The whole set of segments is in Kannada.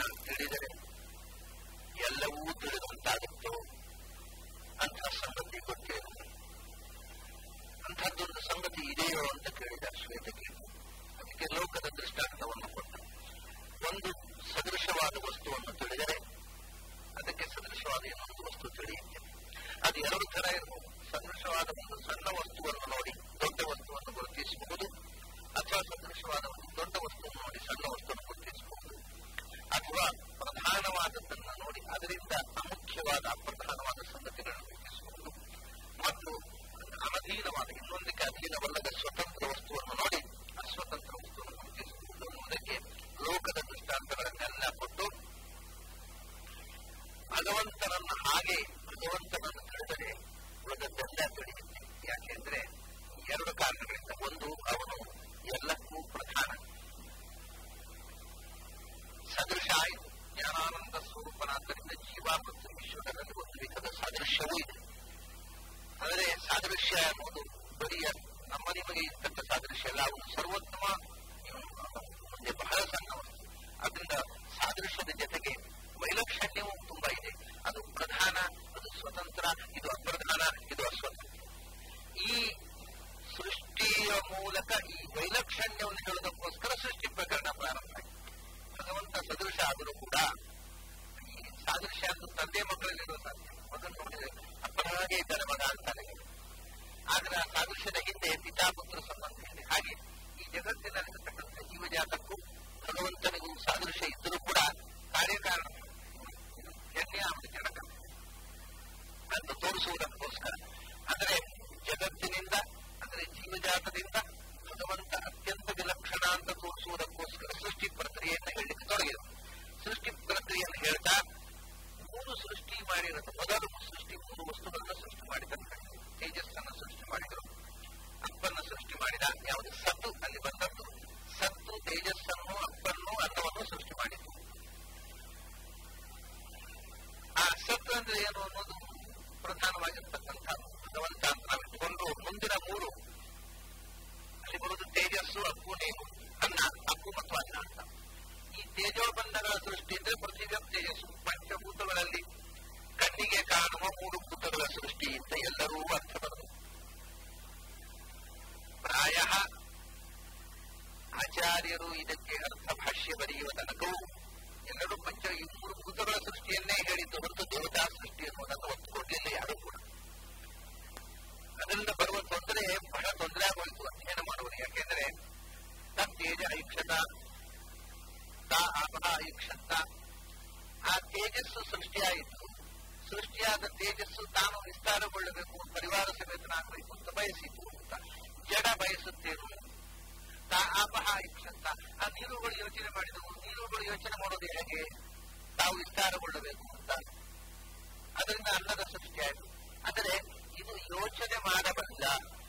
ತಿಳಿದರೆ ಎಲ್ಲವೂ ತಿಳಿದಂತಾಗುತ್ತೋ ಅಂಥ ಸಂಗತಿ ಗೊತ್ತೇನು ಅಂಥದ್ದೊಂದು ಸಂಗತಿ ಇದೆಯೋ ಅಂತ ಕೇಳಿದ ಶ್ವೇತಕ್ಕೆ ಅದಕ್ಕೆ ಲೋಕದ ದೃಷ್ಟಾಂತವನ್ನು ಕೊಟ್ಟ ಒಂದು ಸದೃಶವಾದ ವಸ್ತುವನ್ನು ತಿಳಿದರೆ ಅದಕ್ಕೆ ಸದೃಶವಾದ ಇನ್ನೊಂದು ವಸ್ತು ತಿಳಿಯುತ್ತೆ ಅದು ಎರಡು ತರ ಇರಬಹುದು ಸದೃಶವಾದ ಒಂದು ಸಣ್ಣ ವಸ್ತುವನ್ನು ನೋಡಿ ದೊಡ್ಡ ವಸ್ತುವನ್ನು ಗುರುತಿಸಬಹುದು ಅಥವಾ ಸದೃಶವಾದ ಒಂದು ದೊಡ್ಡ ವಸ್ತುವನ್ನು ನೋಡಿ ಸಣ್ಣ ವಸ್ತುವನ್ನು ಗುರುತಿಸಬಹುದು ಅಥವಾ ಪ್ರಧಾನವಾದದ್ದನ್ನು ನೋಡಿ ಅದರಿಂದ ಅಮುಖ್ಯವಾದ ಅಪ್ರಧಾನವಾದ ಸಂಗತಿಗಳನ್ನು ಗುರುತಿಸಬಹುದು ಮತ್ತು ಅನಧೀನವಾದ ಇನ್ನೊಂದಕ್ಕೆ ಅಧೀನವಲ್ಲದ ಸ್ವತಂತ್ರ ವಸ್ತುವನ್ನು ನೋಡಿ ಅಸ್ವತಂತ್ರ ವಸ್ತುವನ್ನು ಗುರುತಿಸಬಹುದು ಅನ್ನುವುದಕ್ಕೆ ಲೋಕದ ದೃಷ್ಟಾಂತಗಳನ್ನೆಲ್ಲ ಕೊಟ್ಟು ಭಗವಂತನನ್ನು ಹಾಗೆ ಭಗವಂತನನ್ನು ತಿಳಿದರೆ ಉಳಿದದ್ದೆಲ್ಲ ತಿಳಿಯುತ್ತೆ ಯಾಕೆಂದ್ರೆ ಎರಡು ಕಾರಣಗಳಿಂದ ಒಂದು ಅವನು ಎಲ್ಲಕ್ಕೂ ಪ್ರಧಾನ ಸದೃಶ ಆಯಿತು ಜ್ಞಾನಾನಂದ ಸ್ವರೂಪನಾದ್ದರಿಂದ ಜೀವ ಮತ್ತು ಈಶ್ವರನಲ್ಲಿ ಒಂದು ವಿಧದ ಸಾದೃಶ್ಯವೂ ಇದೆ ಆದರೆ ಸಾದೃಶ್ಯ ಅನ್ನೋದು ಬರೀ ನಮ್ಮ ನಿಮಗೆ ಇರ್ತಕ್ಕ ಸಾದೃಶ್ಯ ಅಲ್ಲ ಅವನು ಸರ್ವೋತ್ತಮ ಇವನು ಮುಂದೆ ಬಹಳ ಸಣ್ಣ ವಸ್ತು ಅದರಿಂದ ಸಾದೃಶ್ಯದ ಜೊತೆಗೆ ವೈಲಕ್ಷಣ್ಯವೂ ತುಂಬಾ ಇದೆ ಅದು ಪ್ರಧಾನ ಅದು ಸ್ವತಂತ್ರ ಇದು ಅಪ್ರಧಾನ ಇದು ಅಸ್ವತಂತ್ರ ಈ ಸೃಷ್ಟಿಯ ಮೂಲಕ ಈ ವೈಲಕ್ಷಣ್ಯವನ್ನು ಹೇಳೋದಕ್ಕೋಸ್ಕರ ಸೃಷ್ಟಿ ಪ್ರಕರಣ ಪ್ರಾರಂಭ ಆಯಿತು ಭಗವಂತ ಸದೃಶ ಆದರೂ ಕೂಡ ಈ ಸಾದೃಶ್ಯ ಅಂತ ತಂದೆ ಮಕ್ಕಳಲ್ಲಿರೋ ಸಾಧ್ಯ ಮಗನ್ ನೋಡಿದ್ರೆ ಅಪ್ಪನ ಹಾಗೆ ಇದ್ದಾನೆ ಮಗ ಅಂತಾನೆ ಆದ್ರೆ ಆ ಸಾದೃಶ್ಯದ ಹಿಂದೆ ಪಿತಾಪುತ್ರ ಸಂಬಂಧ ಇದೆ ಹಾಗೆ ಈ ಜಗತ್ತಿನಲ್ಲಿರ್ತಕ್ಕಂಥ ಜೀವಜಾತಕ್ಕೂ ಭಗವಂತನಿಗೂ ಸಾದೃಶ್ಯ ಇದ್ದರೂ ಕೂಡ ಕಾರ್ಯಕಾರಣ ಎಣ್ಣೆ ಆಮೇಲೆ ಜನಕ ಅಂತ ತೋರಿಸುವುದಕ್ಕೋಸ್ಕರ ಅಂದರೆ ಜಗತ್ತಿನಿಂದ ಅಂದರೆ ಜೀವಜಾತದಿಂದ ಭಗವಂತ ಅತ್ಯಂತ ವಿಲಕ್ಷಣ ಅಂತ ತೋರಿಸುವುದಕ್ಕೋಸ್ಕರ ಸೃಷ್ಟಿ ಪ್ರಕ್ರಿಯೆಯನ್ನು ಹೇಳಲಿಕ್ಕೆ ತೊಡಗಿದರು ಸೃಷ್ಟಿ ಪ್ರಕ್ರಿಯೆಯನ್ನು ಹೇಳ್ತಾ ಮೂರು ಸೃಷ್ಟಿ ಮಾಡಿರೋದು ಮೊದಲು ಸೃಷ್ಟಿ ಮೂರು ವಸ್ತುಗಳನ್ನು ಸೃಷ್ಟಿ ಮಾಡಿದರು ತೇಜಸ್ಸನ್ನು ಸೃಷ್ಟಿ ಮಾಡಿದರು ಅಪ್ಪನ್ನು ಸೃಷ್ಟಿ ಮಾಡಿದ ಯಾವುದು ಸತ್ತು ಅಲ್ಲಿ ಬಂದದ್ದು ಸತ್ತು ತೇಜಸ್ಸನ್ನು ಅಪ್ಪನ್ನು ಅನ್ನವನ್ನು ಸೃಷ್ಟಿ ಮಾಡಿತು ಆ ಸತ್ತು ಅಂದ್ರೆ ಏನು ಅನ್ನೋದು ಪ್ರಧಾನವಾಗಿರ್ತಕ್ಕಂಥ ಭಗವಂತ ಅಂತ ನಾವು ಇಟ್ಟುಕೊಂಡು ಮುಂದಿನ ಮೂರು ಅಲ್ಲಿ ಬರುವುದು ತೇಜಸ್ಸು ಅಪ್ಪು ನೀರು ಅನ್ನ ಅಪ್ಪು ಮತ್ತು ಅನ್ನ ಅಂತ ಈ ತೇಜೋಬಂಧಗಳ ಸೃಷ್ಟಿ ಅಂದ್ರೆ ಪೃಥ್ವಿ ತೇಜಸ್ಸು ಪಂಚಭೂತಗಳಲ್ಲಿ ಕಣ್ಣಿಗೆ ಕಾಣುವ ಮೂರು ಭೂತಗಳ ಸೃಷ್ಟಿ ಅಂತ ಎಲ್ಲರೂ ಅರ್ಥ ಬರದು ಪ್ರಾಯ ಆಚಾರ್ಯರು ಇದಕ್ಕೆ ಅರ್ಥ ಭಾಷ್ಯ ಬರೆಯುವ ತನಕವೂ ಎಲ್ಲರೂ ಪಂಚ ಈ ಮೂರು ಭೂತಗಳ ಸೃಷ್ಟಿಯನ್ನೇ ಹೇಳಿದ್ದು ಹೊರತು ದೇವತಾ ಸೃಷ್ಟಿ ಅನ್ನೋದನ್ನು ಒತ್ತುಕೊಂಡಿಲ್ಲ ಯಾರು ಕೂಡ ಅದರಿಂದ ಬರುವ ತೊಂದರೆ ಬಹಳ ತೊಂದರೆ ಆಗೋಯ್ತು ಅಧ್ಯಯನ ಮಾಡುವುದು ಯಾಕೆಂದ್ರೆ ತೇಜ ಐಕ್ಷತ ತಾ ಆಪಹ ಐಕ್ಷತ ಆ ತೇಜಸ್ಸು ಸೃಷ್ಟಿಯಾಯಿತು ಸೃಷ್ಟಿಯಾದ ತೇಜಸ್ಸು ತಾನು ವಿಸ್ತಾರಗೊಳ್ಳಬೇಕು ಪರಿವಾರ ಸಮೇತನಾಗಬೇಕು ಅಂತ ಬಯಸಿತು ಅಂತ ಜಡ ಬಯಸುತ್ತೇನು ತಾ ಆಪಹ ಇಕ್ಷಂತ ಆ ನೀರುಗಳು ಯೋಚನೆ ಮಾಡಿದವು ನೀರುಗಳು ಯೋಚನೆ ಮಾಡೋದು ಹೇಗೆ ತಾವು ವಿಸ್ತಾರಗೊಳ್ಳಬೇಕು ಅಂತ ಅದರಿಂದ ಅನ್ನದ ಸೃಷ್ಟಿಯಾಯಿತು ಆದರೆ ಇದು ಯೋಚನೆ ಮಾಡಬಲ್ಲ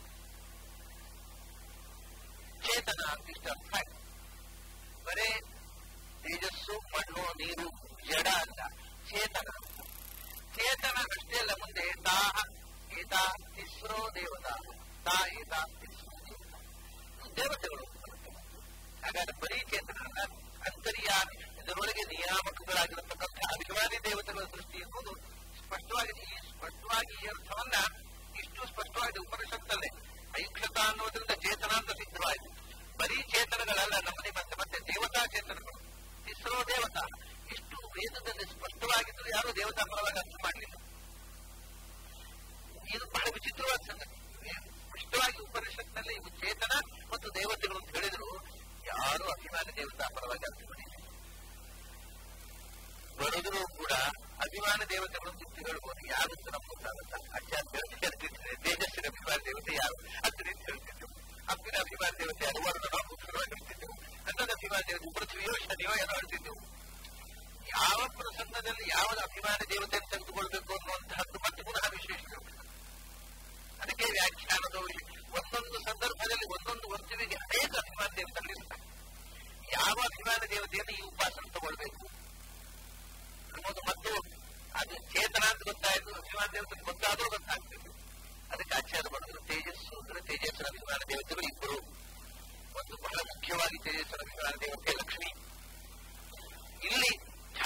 ಚೇತನ ಅಂತ ಇಷ್ಟ ಅರ್ಥ ಆಯ್ತು ಬರೇ ತೇಜಸ್ಸು ಮಣ್ಣು ನೀರು ಜಡ ಅಲ್ಲ ಚೇತನ ಚೇತನ ಅಷ್ಟೇ ಅಲ್ಲ ಮುಂದೆ ತಾಹ ಏತಾ ತಿಸ್ರೋ ದೇವತಾ ತಾ ಏತಾ ತಿಸ್ರೋ ದೇವತಾ ದೇವತೆಗಳು ಹಾಗಾದ್ರೆ ಬರೀ ಚೇತನ ಅಲ್ಲ ಅಂತರ್ಯಾಮಿ ಇದರೊಳಗೆ ನಿಯಾಮಕಗಳಾಗಿರತಕ್ಕಂಥ ಅಭಿಮಾನಿ ದೇವತೆಗಳ ದೃಷ್ಟಿ ಎನ್ನುವುದು ಸ್ಪಷ್ಟವಾಗಿದೆ ಈ ಸ್ಪಷ್ಟವಾಗಿ ಈ ಅರ್ಥವನ್ನ ಇಷ್ಟು ಸ್ಪಷ್ಟವಾಗಿದೆ ಉಪನಿಷತ್ತಲ್ಲೇ ಐಕ್ಷತ ಅನ್ನೋದ್ರಿಂದ ಚೇತನ ಅಂತ ಸಿದ್ಧವಾಯಿತು ಬರೀ ಚೇತನಗಳಲ್ಲ ನಮ್ಮನೆ ಮತ್ತೆ ಮತ್ತೆ ದೇವತಾ ಚೇತನಗಳು ಇಸ್ರೋ ದೇವತಾ ಇಷ್ಟು ವೇದದಲ್ಲಿ ಸ್ಪಷ್ಟವಾಗಿದ್ರು ಯಾರು ದೇವತಾ ಪರವಾಗಿ ಅರ್ಥ ಮಾಡಲಿಲ್ಲ ಇದು ಬಹಳ ವಿಚಿತ್ರವಾದ ಸಂಗತಿ ಸ್ಪಷ್ಟವಾಗಿ ಉಪನಿಷತ್ನಲ್ಲಿ ಇವು ಚೇತನ ಮತ್ತು ದೇವತೆಗಳು ಅಂತ ಹೇಳಿದ್ರು ಯಾರು ಅಭಿಮಾನಿ ದೇವತಾ ಪರವಾಗಿ ಅರ್ಥ ಮಾಡಿಲ್ಲ ಬರೆದರೂ ಕೂಡ ಅಭಿಮಾನ ದೇವತೆಗಳು ಅಂತ ಹೇಳ್ಬೋದು ಯಾರು ಅಂತ ನಮ್ಗೆ ಗೊತ್ತಾಗತ್ತ ಆಚಾರ್ಯ ಹೇಳ್ತಿದ್ರೆ ತೇಜಸ್ಸಿನ ಅಭಿಮಾನ ದೇವತೆ ಯಾರು ಅದರಿಂದ ಹೇಳ್ತಿದ್ದೆವು ಅಪ್ಪಿನ ಅಭಿಮಾನ ದೇವತೆ ಯಾರು ವರುಣ ನಾವು ಹೇಳ್ತಿದ್ದೆವು ಅನ್ನದ ಅಭಿಮಾನ ದೇವತೆ ಪೃಥ್ವಿಯೋ ಶನಿಯೋ ಏನೋ ಹೇಳ್ತಿದ್ದೆವು ಯಾವ ಪ್ರಸಂಗದಲ್ಲಿ ಯಾವ ಅಭಿಮಾನ ದೇವತೆಯನ್ನು ತೆಗೆದುಕೊಳ್ಬೇಕು ಅನ್ನುವಂತಹದ್ದು ಮತ್ತೆ ಪುನಃ ವಿಶೇಷ ಅದಕ್ಕೆ ವ್ಯಾಖ್ಯಾನದ ಒಂದೊಂದು ಸಂದರ್ಭದಲ್ಲಿ ಒಂದೊಂದು ವಸ್ತುವಿಗೆ ಅನೇಕ ಅಭಿಮಾನ ದೇವತೆಗಳಿರ್ತಾರೆ ಯಾವ ಅಭಿಮಾನ ದೇವತೆಯನ್ನು ಈ ಉಪಾಸನೆ ತಗೊಳ್ಬೇಕು ಅನ್ನೋದು ಮತ್ತು ಅದು ಚೇತನ ಅಂತ ಗೊತ್ತಾಯ್ತು ಅಭಿಮಾನ ದೇವತೆ ಗೊತ್ತಾದರೂ ಗೊತ್ತಾಗ್ತಿದೆ ಅದಕ್ಕೆ ಆಚಾರ್ಯ ಮಾಡಿದ್ರು ತೇಜಸ್ಸು ಅಂದ್ರೆ ತೇಜಸ್ಸಿನ ಅಭಿಮಾನ ದೇವತೆಗಳು ಇಬ್ಬರು ಒಂದು ಬಹಳ ಮುಖ್ಯವಾಗಿ ತೇಜಸ್ಸಿನ ಅಭಿಮಾನ ದೇವತೆ ಲಕ್ಷ್ಮಿ ಇಲ್ಲಿ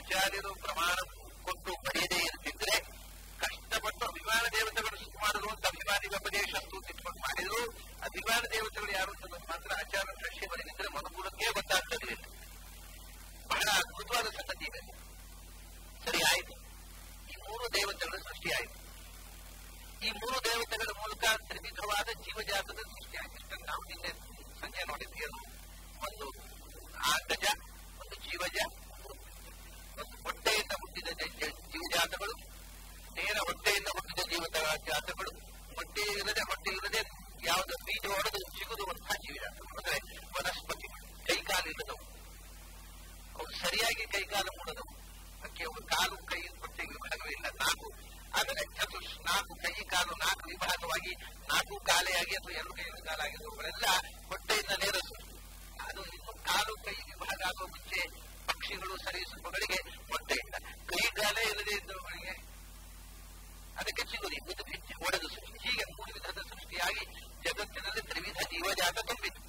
ಆಚಾರ್ಯರು ಪ್ರಮಾಣ ಕೊಟ್ಟು ಬರೆಯದೇ ಇರ್ತಿದ್ರೆ ಕಷ್ಟಪಟ್ಟು ಅಭಿಮಾನ ದೇವತೆಗಳು ಸುಮಾರು ಅಂತ ಅಭಿಮಾನಿ ಉಪದೇಶ ಸ್ತೂತಿಟ್ಕೊಂಡು ಮಾಡಿದ್ರು ಅಭಿಮಾನ ದೇವತೆಗಳು ಯಾರು ಅಂತ ಮಾತ್ರ ಆಚಾರ್ಯ ಭಾಷ್ಯ ಬರೆದಿದ್ರೆ ಮನುಕುಲಕ್ಕೆ ಗೊತ್ತಾಗ್ತದೆ ಬಹಳ ಅದ್ಭುತವಾದ ಸಂಗತಿ ಇದೆ ಸರಿ ಆಯ್ತು ಈ ಮೂರು ದೇವತೆಗಳ ಸೃಷ್ಟಿಯಾಯಿತು ಈ ಮೂರು ದೇವತೆಗಳ ಮೂಲಕ ತ್ರಿವಿಧವಾದ ಜೀವಜಾತದ ಸೃಷ್ಟಿಯಾಗಿತ್ತು ನಾವು ನಿನ್ನೆ ಸಂಜೆ ನೋಡಿದ್ವಿ ಅದು ಒಂದು ಆಂಗಜ ಒಂದು ಜೀವಜ ಒಂದು ಹೊಟ್ಟೆಯಿಂದ ಹುಟ್ಟಿದ ಜೀವಜಾತಗಳು ನೇರ ಹೊಟ್ಟೆಯಿಂದ ಹುಟ್ಟಿದ ಜೀವ ಜಾತಗಳು ಹೊಟ್ಟೆ ಇರದೆ ಹೊಟ್ಟೆ ಇರದೆ ಯಾವುದು ಬೀಜ ಹೊಡೆದು ಸಿಗುವಂತಹ ಜೀವಜಾತಗಳು ಅಂದ್ರೆ ವನಸ್ಪತಿ ಕೈಕಾಲಿಲ್ಲದವು ಅವು ಸರಿಯಾಗಿ ಕೈಕಾಲು ಮೂಡದವು ಅದಕ್ಕೆ ಅವು ಕಾಲು ಕೈ ಹೊಟ್ಟೆ ವಿಭಾಗವಿಲ್ಲ ನಾಲ್ಕು ಆದರೆ ಚತುಷ್ ನಾಲ್ಕು ಕೈ ಕಾಲು ನಾಲ್ಕು ವಿಭಾಗವಾಗಿ ನಾಲ್ಕು ಕಾಲೆಯಾಗಿ ಅಥವಾ ಎರಡು ಕೈ ಕಾಲಾಗಿರುವವರೆಲ್ಲ ಹೊಟ್ಟೆಯಿಂದ ನೇರ ಅದು ಇನ್ನು ಕಾಲು ಕೈ ವಿಭಾಗ ಆಗುವ ಮುಂಚೆ ಪಕ್ಷಿಗಳು ಸರೀಸೃಪಗಳಿಗೆ ಹೊಟ್ಟೆಯಿಂದ ಕೈ ಕಾಲೇ ಇಲ್ಲದೆ ಇದ್ದವುಗಳಿಗೆ ಅದಕ್ಕೆ ಚಿಗುರಿ ಇದು ಹೆಚ್ಚು ಒಡೆದು ಸೃಷ್ಟಿ ಹೀಗೆ ಮೂರು ವಿಧದ ಸೃಷ್ಟಿಯಾಗಿ ಜಗತ್ತಿನಲ್ಲಿ ತ್ರಿವಿಧ ಜೀವಜಾತ ತುಂಬಿತು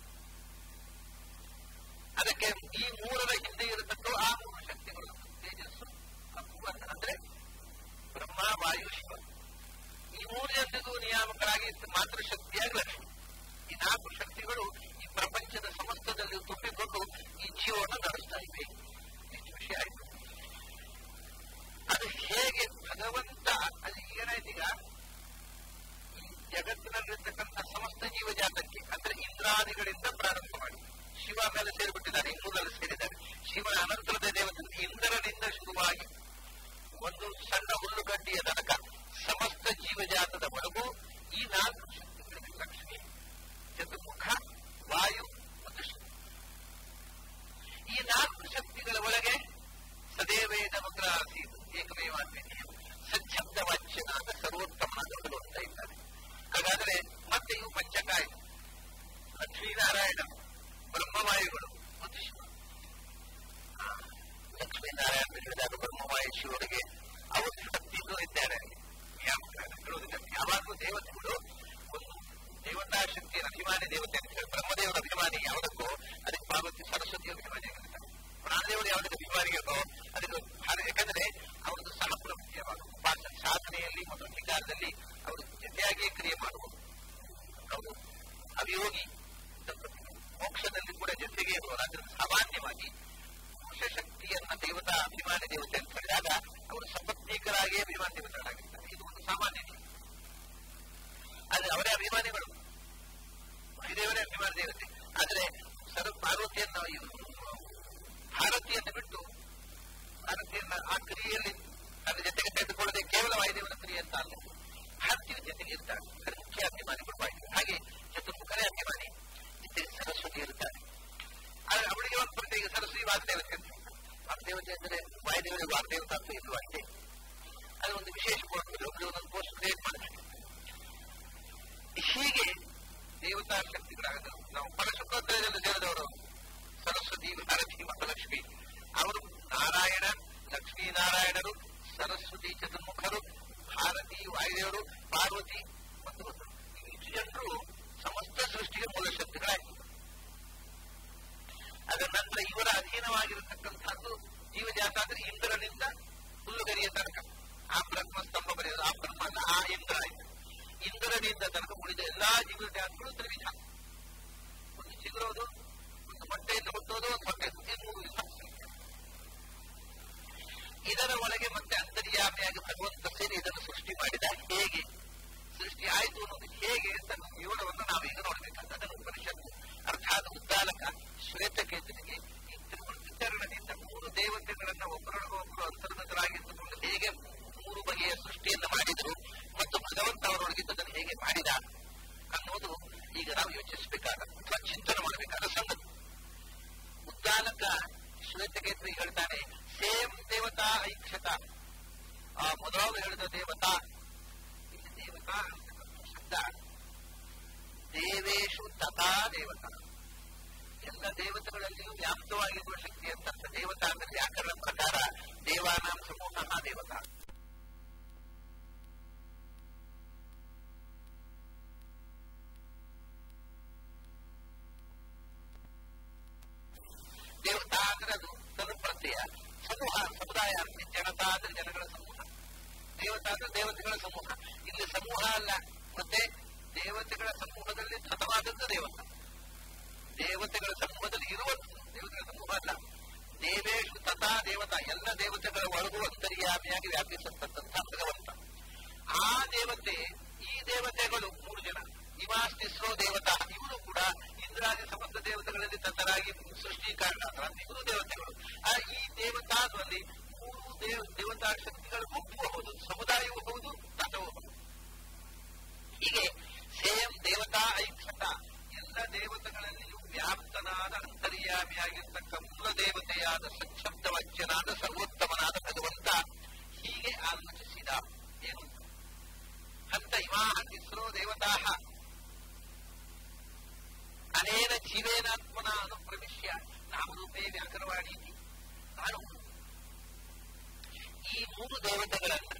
ಅದಕ್ಕೆ ಈ ಮೂರರ ಹಿಂದೆ ಇರತಕ್ಕ ಆ ಮೂರು ಶಕ್ತಿಗಳು ತೇಜಸ್ಸು ಕಪ್ಪು ಅಂದ್ರೆ ಬ್ರಹ್ಮ ವಾಯು ಶಿವ ಈ ಮೂರು ಜನರಿಗೂ ನಿಯಾಮಕರಾಗಿ ಮಾತೃಶಕ್ತಿಯಾಗಿ ಲಕ್ಷ್ಮಿ ಈ ನಾಲ್ಕು ಶಕ್ತಿಗಳು ಈ ಪ್ರಪಂಚದ ಸಮಸ್ತದಲ್ಲಿ ತುಂಬಿಕೊಂಡು ಈ ಜೀವವನ್ನು ನಡೆಸ್ತಾ ಇವೆ ಹೆಚ್ಚು ವಿಷಯ ಆಯ್ತು ಅದು ಹೇಗೆ ಭಗವಂತ ಅದು ಏನಾಯ್ತೀಗ ಈ ಜಗತ್ತಿನಲ್ಲಿರ್ತಕ್ಕಂಥ ಸಮಸ್ತ ಜೀವಜಾತಕ್ಕೆ ಅಂದ್ರೆ ಇಂದ್ರಾದಿಗಳಿಂದ ಪ್ರಾರಂಭ ಮಾಡಿ ಶಿವ ಮೇಲೆ ಸೇರಿಬಿಟ್ಟಿದ್ದಾರೆ ಇನ್ನೂರಲ್ಲಿ ಸೇರಿದ್ದಾರೆ ಶಿವನ ಅನಂತರದ ದೇವತೆ ಇಂದ್ರನಿಂದ ಶುರುವಾಗಿ ಒಂದು ಸಣ್ಣ ಹುಲ್ಲುಗಡ್ಡಿಯ ತನಕ ಸಮಸ್ತ ಜೀವಜಾತದವರೆಗೂ ಈ ನಾಲ್ಕು ಶಕ್ತಿಗಳಿಗೆ ಲಕ್ಷ್ಮಿ ಚತುರ್ಮುಖ ವಾಯು ಮತ್ತು ಶಿವ ಈ ನಾಲ್ಕು ಶಕ್ತಿಗಳ ಒಳಗೆ ಸದೇವೇದ ಮುದ್ರ ಆಸೀತ್ ಏಕಮೇವಾದ್ವಿತೀಯ ಸಚ್ಛಬ್ದ ವಾಚ್ಯನಾದ ಸರ್ವೋತ್ತಮನಾದ ಭಗವಂತ ಇದ್ದಾರೆ ಹಾಗಾದ್ರೆ ಮತ್ತೆ ಇವು ಪಂಚಕಾಯ ಲಕ್ಷ್ಮೀನಾರಾಯಣ ಬ್ರಹ್ಮವಾಯುಗಳು ಮತ್ತು ಶಿವ ಲಕ್ಷ್ಮೀನಾರಾಯಣ ಹೇಳಿದಾಗ ಬ್ರಹ್ಮವಾಯು ಶಿವರಿಗೆ ಅವರು ಶಕ್ತಿಗಳು ಇದ್ದಾರೆ ಯಾವಾಗಲೂ ದೇವತೆಗಳು ಒಂದು ದೇವತಾ ಶಕ್ತಿಯ ಅಭಿಮಾನಿ ದೇವತೆ ಅಂತ ಹೇಳಿ ಬ್ರಹ್ಮದೇವರ ಅಭಿಮಾನಿ ಯಾವುದಕ್ಕೂ ಅದಕ್ಕೆ ಪಾರ್ವತಿ ಸರಸ್ವತಿ ಅಭಿಮಾನಿ ಆಗಿರ್ತಾರೆ ಪ್ರಾಣದೇವರು ಯಾವುದಕ್ಕೆ ಅಭಿಮಾನಿಗೋ ಅದಕ್ಕೆ ಯಾಕಂದ್ರೆ ಅವರದ್ದು ಸಹಪ್ರಭುತ್ವ ಉಪಾಸನೆ ಸಾಧನೆಯಲ್ಲಿ ಮತ್ತು ಅಧಿಕಾರದಲ್ಲಿ ಅವರು ಜೊತೆಯಾಗಿಯೇ ಕ್ರಿಯೆ ಮಾಡುವುದು ಅವರು ಅವಿಯೋಗಿ ಮೋಕ್ಷದಲ್ಲಿ ಕೂಡ ಜೊತೆಗೆ ಇರುವರು ಅದರಿಂದ ಸಾಮಾನ್ಯವಾಗಿ ಪುರುಷ ಶಕ್ತಿಯನ್ನ ದೇವತಾ ಅಭಿಮಾನಿ ದೇವತೆ ಅಂತ ಹೇಳಿದಾಗ ಅವರು ಸಪತ್ನೀಕರಾಗಿ ಅಭಿಮಾನಿ ದೇವತೆಗಳಾಗಿರ್ತಾರೆ ಇದು ಒಂದು ಸಾಮಾನ್ಯ ಆದ್ರೆ ಅವರೇ ಅಭಿಮಾನಿಗಳು ಮಹಿದೇವರೇ ಅಭಿಮಾನಿ ದೇವತೆ ಆದ್ರೆ ಸರ್ ಪಾರ್ವತಿಯನ್ನ ಭಾರತೀಯನ್ನು ಬಿಟ್ಟು ಭಾರತೀಯನ್ನ ಆ ಕ್ರಿಯೆಯಲ್ಲಿ ಅದರ ಜೊತೆಗೆ ತೆಗೆದುಕೊಳ್ಳದೆ ಕೇವಲ ವಾಯುದೇವನ ಕ್ರಿಯೆ ಅಂತ ಅಲ್ಲ ಭಾರತೀಯ ಜೊತೆಗೆ ಇರ್ತಾರೆ ಮುಖ್ಯ ಅಭಿಮಾನಿಗಳು ವಾಯುದೇವ ಹಾಗೆ ಚತುರ್ಮುಖರೇ ಅಭಿಮಾನಿ ಜೊತೆಗೆ ಸರಸ್ವತಿ ಇರ್ತಾರೆ ಆದ್ರೆ ಅವಳಿಗೆ ಒಂದು ಪ್ರತ್ಯೇಕ ಸರಸ್ವತಿ ವಾಗ್ದೇವತೆ ಅಂತ ವಾಗ್ದೇವತೆ ಅಂದರೆ ವಾಯುದೇವರ ವಾಗ್ದೇವತ ಅಂತ ಇದು ಅಷ್ಟೇ ಅದು ಒಂದು ವಿಶೇಷ ಪೋಸ್ಟ್ ಒಂದೊಂದು ಪೋಸ್ಟ್ ಕ್ರಿಯೇಟ್ ಮಾಡಬೇಕು ಹೀಗೆ ದೇವತಾ ಶಕ್ತಿಗಳಾಗದು ನಾವು ಫಲಶುಕ್ರೋತ್ತರದಲ್ಲಿ ಸೇರಿದವರು ಸರಸ್ವತಿ ಭಾರತಿ ಮತ್ತು ಲಕ್ಷ್ಮಿ ಅವರು ನಾರಾಯಣ ಲಕ್ಷ್ಮೀನಾರಾಯಣರು ಸರಸ್ವತಿ ಚತುರ್ಮುಖರು ಭಾರತಿ ವಾಯುದೇವರು ಪಾರ್ವತಿ ಮತ್ತು ಇಷ್ಟು ಜನರು ಸಮಸ್ತ ಸೃಷ್ಟಿಗೆ ಮೂಲ ಶಕ್ತಿಗಳಾಗಿತ್ತು ಅದರ ನಂತರ ಇವರ ಅಧೀನವಾಗಿರತಕ್ಕಂಥದ್ದು ಜೀವಜಾತ ಅಂದ್ರೆ ಇಂದ್ರನಿಂದ ಹುಲ್ಲುಗರಿಯ ತನಕ ಆ ಬ್ರಹ್ಮ ಸ್ತಂಭ ಬರೆಯೋದು ಆ ಬ್ರಹ್ಮ ಅಲ್ಲ ಆ ಇಂದ್ರ ಆಯ್ತು ಇಂದ್ರನಿಂದ ತನಕ ಉಳಿದ ಎಲ್ಲಾ ಜೀವಜಾತಗಳು ತ್ರಿವಿಧ ಒಂದು ಚಿಗುರೋದು ಒಂದು ಮೊಟ್ಟೆಯಿಂದ ಹುಟ್ಟೋದು ಒಂದು ಹೊಟ್ಟೆ ಈ ಮೂರು ವಿಧ ಇದರ ಒಳಗೆ ಮತ್ತೆ ಅಂತರ್ಯಾಮಿಯಾಗಿ ಭಗವಂತ ಸೇರಿ ಇದನ್ನು ಸೃಷ್ಟಿ ಮಾಡಿದ ಹೇಗೆ ಸೃಷ್ಟಿ ಆಯಿತು ಅನ್ನೋದು ಹೇಗೆ ಅಂತ ವಿವರವನ್ನು ನಾವು ಈಗ ನೋಡಬೇಕಾದ ಅದನ್ನು ಉಪನಿಷತ್ತು ಅರ್ಥಾತ್ ಉದ್ದಾಲಕ ಶ್ವೇತಕೇತನಿಗೆ ಈ ತ್ರಿವೃತ್ತಿಚರಣದಿಂದ ಮೂರು ದೇವತೆಗಳನ್ನ ಒಬ್ಬರೊಳಗೊಬ್ಬರು ಅಂತರ್ಗತರಾಗಿದ್ದುಕೊಂಡು ಹೇಗೆ ಮೂರು ಬಗೆಯ ಸೃಷ್ಟಿಯನ್ನು ಮಾಡಿದರು ಮತ್ತು ಭಗವಂತ ಅವರೊಳಗಿದ್ದದನ್ನು ಹೇಗೆ ಮಾಡಿದ ಅನ್ನೋದು ಈಗ ನಾವು ಯೋಚಿಸಬೇಕಾದ ಅಥವಾ ಚಿಂತನೆ ಮಾಡಬೇಕಾದ ಸಂಗತಿ ಉದ್ದಾಲಕ ಶ್ವೇತಕೇತರಿ ಹೇಳ್ತಾನೆ ಸೇಮ್ ದೇವತಾ ಐಕ್ಷತ ಆ ಮೊದಲು ಹೇಳಿದ ದೇವತಾ ಇಲ್ಲಿ ದೇವತಾ ಶಬ್ದ ದೇವೇಶು ತಥಾ ದೇವತಾ ಎಲ್ಲ ದೇವತೆಗಳಲ್ಲಿಯೂ ವ್ಯಾಪ್ತವಾಗಿರುವ ಶಕ್ತಿ ಅಂತ ದೇವತಾ ಅಂದ್ರೆ ವ್ಯಾಕರಣ ಪ್ರಕಾರ ದೇವಾನಾಂ ಸಮೂಹ ದೇವತಾ ದೇವತಾ ಅಂದ್ರೆ ಅದು ತನು ಪ್ರತ್ಯಯ ಸಮೂಹ ಸಮುದಾಯ ಅಂದ್ರೆ ಜನತಾ ಅಂದ್ರೆ ಜನಗಳ ಸಮೂಹ ದೇವತಾ ಅಂದ್ರೆ ದೇವತೆಗಳ ಸಮೂಹ ಇಲ್ಲಿ ಸಮೂಹ ಅಲ್ಲ ಮತ್ತೆ ದೇವತೆಗಳ ಸಮೂಹದಲ್ಲಿ ತಥವಾದದ್ದು ದೇವತ ದೇವತೆಗಳ ಸಮೂಹದಲ್ಲಿ ಇರುವಂಥದ್ದು ದೇವತೆಗಳ ಸಮೂಹ ಅಲ್ಲ ದೇವೇಶು ತಥಾ ದೇವತಾ ಎಲ್ಲ ದೇವತೆಗಳ ಒಳಗೂ ಅಂತರ್ಯಾಮಿಯಾಗಿ ವ್ಯಾಪಿಸತಕ್ಕಂಥ ಭಗವಂತ ಆ ದೇವತೆ ಈ ದೇವತೆಗಳು ಮೂರು ಜನ ಇಮಾಸ್ತಿಸ್ರೋ ದೇವತಾ ಇವರು ಕೂಡ ಇಂದ್ರಾದಿ ಸಮಸ್ತ ದೇವತೆಗಳಲ್ಲಿ ತನ್ನರಾಗಿ ಸೃಷ್ಟಿ ಕಾರಣ ಇವರು ದೇವತೆಗಳು ಆ ಈ ದೇವತಾದಲ್ಲಿ ಮೂರು ದೇವ ದೇವತಾ ಶಕ್ತಿಗಳು ಗುಂಪು ಹೌದು ಸಮುದಾಯವೂ ಹೌದು ತತ್ವವೂ ಹೌದು ಹೀಗೆ ಸೇಮ್ ದೇವತಾ ಐಕ್ಷತ ಎಲ್ಲ ದೇವತೆಗಳಲ್ಲಿಯೂ ವ್ಯಾಪ್ತನಾದ ಅಂತರ್ಯಾಮಿಯಾಗಿರ್ತಕ್ಕ ಮೂಲ ದೇವತೆಯಾದ ಸಚ್ಛಬ್ದವಜ್ಜನಾದ ಸರ್ವೋತ್ತಮನಾದ ಭಗವಂತ ಹೀಗೆ ಆಲೋಚಿಸಿದ ಏನು ಹಂತ ಇಮಾ ತಿಸ್ರೋ ದೇವತಾ ಅನೇನ ಜೀವೇನಾತ್ಮನ ಅನುಪ್ರವಿಶ್ಯ ನಾಮರೂಪೇ ವ್ಯಾಕರವಾಣಿ ನಾನು ಈ ಮೂರು ದೇವತೆಗಳನ್ನ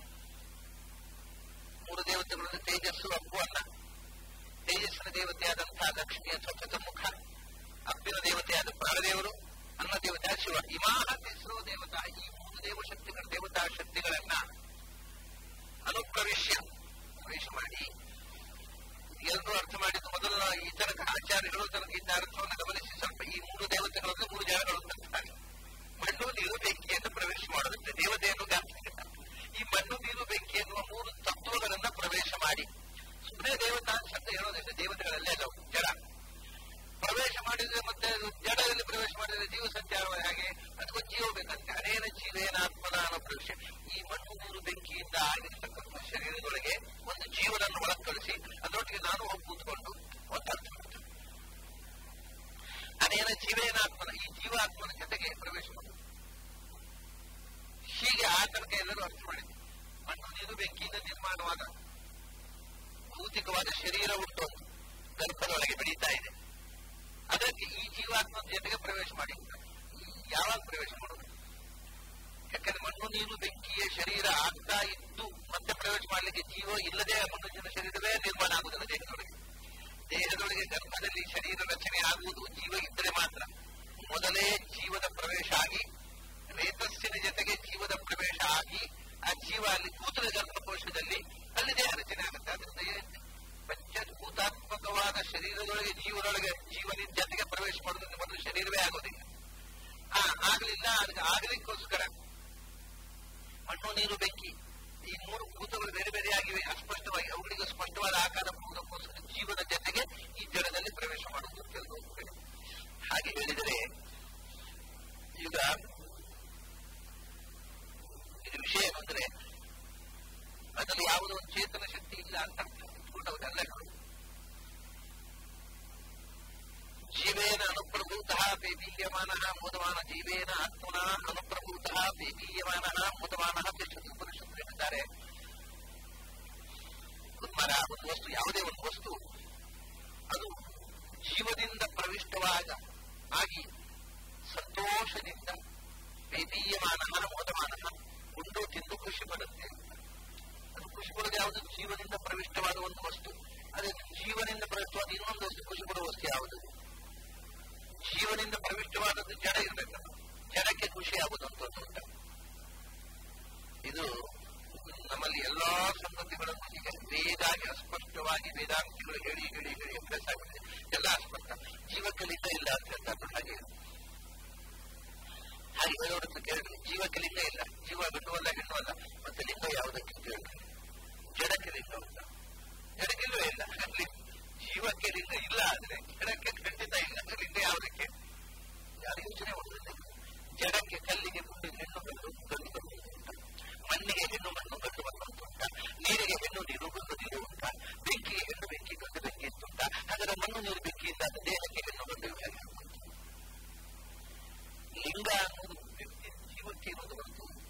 ಮೂರು ದೇವತೆಗಳನ್ನು ತೇಜಸ್ಸು ಅಪ್ಪು ಅನ್ನ ತೇಜಸ್ಸಿನ ದೇವತೆಯಾದಂತಹ ಲಕ್ಷ್ಮಿಯ ಸ್ವಚ್ಛತ ಮುಖ ಅಪ್ಪಿನ ದೇವತೆಯಾದ ಪ್ರಾಣದೇವರು ಅನ್ನ ದೇವತೆ ಶಿವ ಇಮಾಹ ತಿಸ್ರೋ ದೇವತಾ ಈ ಮೂರು ದೇವಶಕ್ತಿಗಳ ದೇವತಾ ಶಕ್ತಿಗಳನ್ನ ಅನುಪ್ರವೇಶ ಪ್ರವೇಶ ಮಾಡಿ ಎಲ್ಲರೂ ಅರ್ಥ ಮಾಡಿದ್ದು ಮೊದಲ ಈ ತನಕ ಆಚಾರ್ಯಗಳು ತನಕ ಇದ್ದ ಅರ್ಥವನ್ನು ಗಮನಿಸಿ ಸ್ವಲ್ಪ ಈ ಮೂರು ದೇವತೆಗಳನ್ನು ಮೂರು ಜನಗಳು ಅಂತಾರೆ ಮಣ್ಣು ನೀರು ಬೆಂಕಿಯನ್ನು ಪ್ರವೇಶ ಮಾಡುತ್ತೆ ದೇವತೆಯನ್ನು ಗಾತ್ರ ಈ ಮಣ್ಣು ನೀರು ಬೆಂಕಿ ಎನ್ನುವ ಮೂರು ತತ್ವಗಳನ್ನ ಪ್ರವೇಶ ಮಾಡಿ ಸುಮ್ಮನೆ ದೇವತಾ ಶಬ್ದ ಹೇಳೋದಿಲ್ಲ ದೇವತೆಗಳಲ್ಲೇ ಅಲ್ಲ ಜಡ ಪ್ರವೇಶ ಮಾಡಿದ್ರೆ ಮತ್ತೆ ಅದು ಜಡದಲ್ಲಿ ಪ್ರವೇಶ ಮಾಡಿದ್ರೆ ಜೀವ ಸಂಚಾರ ಹಾಗೆ ಅದಕ್ಕೊಂದು ಜೀವ ಬೇಕಂತೆ ಅನೇನ ಜೀವೇನಾತ್ಮನ ಅನ್ನೋ ಪ್ರವೇಶ ಈ ಮಣ್ಣು ನೀರು ಬೆಂಕಿಯಿಂದ ಆಗಿರ್ತಕ್ಕಂಥ ಶರೀರದೊಳಗೆ ಒಂದು ಜೀವನನ್ನು ಒಳಗೆ ಕಳಿಸಿ ಅದರೊಟ್ಟಿಗೆ ನಾನು ಹೋಗಿ ಕೂತ್ಕೊಂಡು ಒತ್ತಾಡ್ತಾ ಅನೇನ ಜೀವೇನಾತ್ಮನ ಈ ಜೀವಾತ್ಮನ ಜೊತೆಗೆ ಪ್ರವೇಶ ಮಾಡುದು ಹೀಗೆ ಆ ತನಕ ಎಲ್ಲರೂ ಅರ್ಥ ಮಾಡಿದ್ರು ಮಣ್ಣು ನೀರು ಬೆಂಕಿಯಿಂದ ನಿರ್ಮಾಣವಾದ ಭೌತಿಕವಾದ ಶರೀರ ಉಂಟು ಗರ್ಭದೊಳಗೆ ಬೆಳೀತಾ ಇದೆ ಅದಕ್ಕೆ ಈ ಜೀವಾತ್ಮನ ಜೊತೆಗೆ ಪ್ರವೇಶ ಮಾಡಿ ಯಾವಾಗ ಪ್ರವೇಶ ಮಾಡೋದು ಯಾಕಂದ್ರೆ ಮಣ್ಣು ನೀರು ಬೆಂಕಿಯ ಶರೀರ ಆಗ್ತಾ ಇದ್ದು ಮತ್ತೆ ಪ್ರವೇಶ ಮಾಡಲಿಕ್ಕೆ ಜೀವ ಇಲ್ಲದೆ ಮನುಷ್ಯನ ಶರೀರವೇ ನಿರ್ಮಾಣ ಆಗುವುದಿಲ್ಲ ದೇಹದೊಳಗೆ ದೇಹದೊಳಗೆ ಗರ್ಭದಲ್ಲಿ ಶರೀರ ರಚನೆ ಆಗುವುದು ಜೀವ ಇದ್ದರೆ ಮಾತ್ರ ಮೊದಲೇ ಜೀವದ ಪ್ರವೇಶ ಆಗಿ ರೇತಸ್ಸಿನ ಜೊತೆಗೆ ಜೀವದ ಪ್ರವೇಶ ಆಗಿ ಆ ಜೀವ ಅಲ್ಲಿ ಕೂತದ ಗರ್ಭಕೋಶದಲ್ಲಿ ಅಲ್ಲಿ ದೇಹ ರಚನೆ ಆಗುತ್ತೆ ಅದರಿಂದ ಪಂಚಭೂತಾತ್ಮಕವಾದ ಶರೀರದೊಳಗೆ ಜೀವನೊಳಗೆ ಜೀವನ ಜೊತೆಗೆ ಪ್ರವೇಶ ಮಾಡೋದ್ರಿಂದ ಮೊದಲು ಶರೀರವೇ ಆಗೋದಿಲ್ಲ ಆ ಆಗ್ಲಿಲ್ಲ ಅದಕ್ಕೆ ಆಗ್ಲಿಕ್ಕೋಸ್ಕರ ಮಣ್ಣು ನೀರು ಬೆಂಕಿ ಈ ಮೂರು ಭೂತಗಳು ಬೇರೆ ಬೇರೆಯಾಗಿವೆ ಅಸ್ಪಷ್ಟವಾಗಿ ಅವುಗಳಿಗೆ ಸ್ಪಷ್ಟವಾದ ಆಕಾರ ಕೊಡುವುದಕ್ಕೋಸ್ಕರ ಜೀವನ ಜೊತೆಗೆ ಈ ಜಡದಲ್ಲಿ ಪ್ರವೇಶ ಮಾಡುವುದು ಕೆಲವು ಹಾಗೆ ಹೇಳಿದರೆ ಈಗ ಇದು ವಿಷಯ ಏನಂದ್ರೆ ಅದರಲ್ಲಿ ಯಾವುದೋ ಒಂದು ಚೇತನ ಶಕ್ತಿ ಇಲ್ಲ ಅಂತ ಇಟ್ಕೊಂಡವರೆಲ್ಲ ಜೀವೇನ ಅನುಪ್ರಭೂತ ಪೇಪೀಯಮಾನ ಮೋದಮಾನ ಜೀವೇನ ಆತ್ಮನ ಅನುಪ್ರಭೂತ ಪೇಪೀಯಮಾನ ಮೋದಮಾನ ತಿಷ್ಟತಿ ಉಪನಿಷತ್ತು ಹೇಳಿದ್ದಾರೆ ಒಂದು ಮರ ಒಂದು ವಸ್ತು ಯಾವುದೇ ಒಂದು ವಸ್ತು ಅದು ಜೀವದಿಂದ ಪ್ರವಿಷ್ಟವಾದ ಆಗಿ ಸಂತೋಷದಿಂದ ಪೇಪೀಯಮಾನ ಮೋದಮಾನ ಉಂಡು ತಿಂದು ಖುಷಿ ಪಡುತ್ತೆ ಅದು ಖುಷಿ ಪಡೋದು ಯಾವುದು ಜೀವನಿಂದ ಪ್ರವಿಷ್ಟವಾದ ಒಂದು ವಸ್ತು ಅದೇ ಜೀವನಿಂದ ಪ್ರವಿಷ್ಟವಾದ ಇನ್ನೊಂದು ವಸ್ತು ಖುಷಿ ಪಡುವ ವಸ್ತು ಯಾವುದು ಜೀವನಿಂದ ಪ್ರವಿಷ್ಟವಾದದ್ದು ಜಡ ಇರಬೇಕಲ್ಲ ಜಡಕ್ಕೆ ಖುಷಿ ಆಗುವುದು ಅಂತ ಉಂಟ ಇದು ನಮ್ಮಲ್ಲಿ ಎಲ್ಲಾ ಸಂಗತಿಗಳನ್ನು ಈಗ ವೇದಾಗಿ ಅಸ್ಪಷ್ಟವಾಗಿ ವೇದಾಂತಿಗಳು ಹೇಳಿ ಹೇಳಿ ಹೇಳಿ ಅಭ್ಯಾಸ ಆಗಿದೆ ಎಲ್ಲ ಅಸ್ಪಷ್ಟ ಜೀವಕ್ಕೆ ಲಿಂಗ ಇಲ್ಲ ಅಂತ ಹೇಳ್ತಾರೆ ಹಾಗೆ ಹಾಗೆ ಹೇಳೋರನ್ನು ಕೇಳಿದ್ರೆ ಜೀವಕ್ಕೆ ಲಿಂಗ ಇಲ್ಲ ಜೀವ ಗಂಡು ಅಲ್ಲ ಹೆಣ್ಣು ಅಲ್ಲ ಮತ್ತೆ ಲಿಂಗ ಯಾವುದಕ್ಕೆ ಕೇಳಿದ್ರೆ ಜಡಕ್ಕೆ ಲಿಂಗ ಉಂಟ ಜಡಕ್ಕಿಲ್ವೇ ಇಲ್ಲ ಜೀವಕ್ಕೆ ಲಿಂಗ ಇಲ್ಲ ಆದ್ರೆ ಜಡಕ್ಕೆ ಖಂಡಿತ ಇಲ್ಲ ಲಿಂಗ ಯಾವುದಕ್ಕೆ ಯಾರು ಯೋಚನೆ ಮಾಡುವುದಿಲ್ಲ ಜಡಕ್ಕೆ ಕಲ್ಲಿಗೆ ಮುಂದೆ ಹೆಣ್ಣು ಗಂಡು ಗಂಡು ಗಂಡು ಉಂಟ ಮಣ್ಣಿಗೆ ಹೆಣ್ಣು ಮಣ್ಣು ಗಂಡು ಮಣ್ಣು ಅಂತ ಉಂಟ ನೀರಿಗೆ ಹೆಣ್ಣು ನೀರು ಗಂಡು ನೀರು ಉಂಟ ಬೆಂಕಿಗೆ ಹೆಣ್ಣು ಬೆಂಕಿ ಗಂಡು ಬೆಂಕಿ ಅಂತ ಉಂಟ ಹಾಗಾದ್ರೆ ಮಣ್ಣು ನೀರು ಬೆಂಕಿ ಇಲ್ಲ ದೇಹಕ್ಕೆ ಹೆಣ್ಣು ಗಂಡು ಹೇಗೆ ಲಿಂಗ ಅನ್ನೋದು ಜೀವಕ್ಕೆ ಇರುವುದು ಒಂದು